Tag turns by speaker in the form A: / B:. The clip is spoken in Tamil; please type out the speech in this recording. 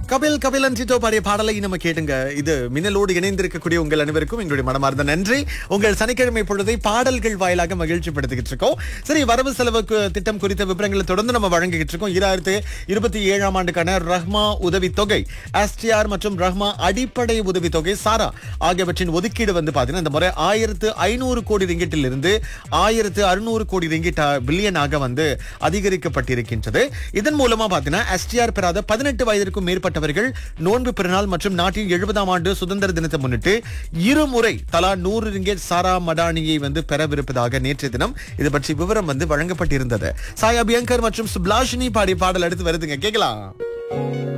A: கபில் கபிலன் சித்தோ பாடிய பாடலை நம்ம கேட்டுங்க இது மின்னலோடு இணைந்திருக்கக்கூடிய உங்கள் அனைவருக்கும் எங்களுடைய மனமார்ந்த நன்றி உங்கள் சனிக்கிழமை பொழுதை பாடல்கள் வாயிலாக மகிழ்ச்சி படுத்திக்கிட்டு இருக்கோம் சரி வரவு செலவு கு- திட்டம் குறித்த விவரங்களை தொடர்ந்து நம்ம வழங்கிக்கிட்டு இருக்கோம் இராயிரத்து இருபத்தி ஏழாம் ஆண்டுக்கான ரஹ்மா உதவி தொகை எஸ்டிஆர் மற்றும் ரஹ்மா அடிப்படை உதவி தொகை சாரா ஆகியவற்றின் ஒதுக்கீடு வந்து பாத்தீங்கன்னா இந்த முறை ஆயிரத்து ஐநூறு கோடி ரிங்கிட்டில் இருந்து ஆயிரத்து அறுநூறு கோடி ரிங்கிட் பில்லியனாக வந்து அதிகரிக்கப்பட்டிருக்கின்றது இதன் மூலமா பாத்தீங்கன்னா எஸ்டிஆர் பெறாத பதினெட்டு வயதிற்கும் மேற்பட்டவர்கள் நோன்பு பெருநாள் மற்றும் நாட்டின் எழுபதாம் ஆண்டு சுதந்திர தினத்தை முன்னிட்டு இருமுறை தலா நூறு ரிங்கெட் சாரா மடானியை வந்து பெறவிருப்பதாக நேற்றைய தினம் இது பற்றி விவரம் வந்து வழங்கப்பட்டிருந்தது சாயா பியங்கர் மற்றும் சுப்லாஷினி பாடிய பாடல் அடுத்து வருதுங்க கேட்கலாம்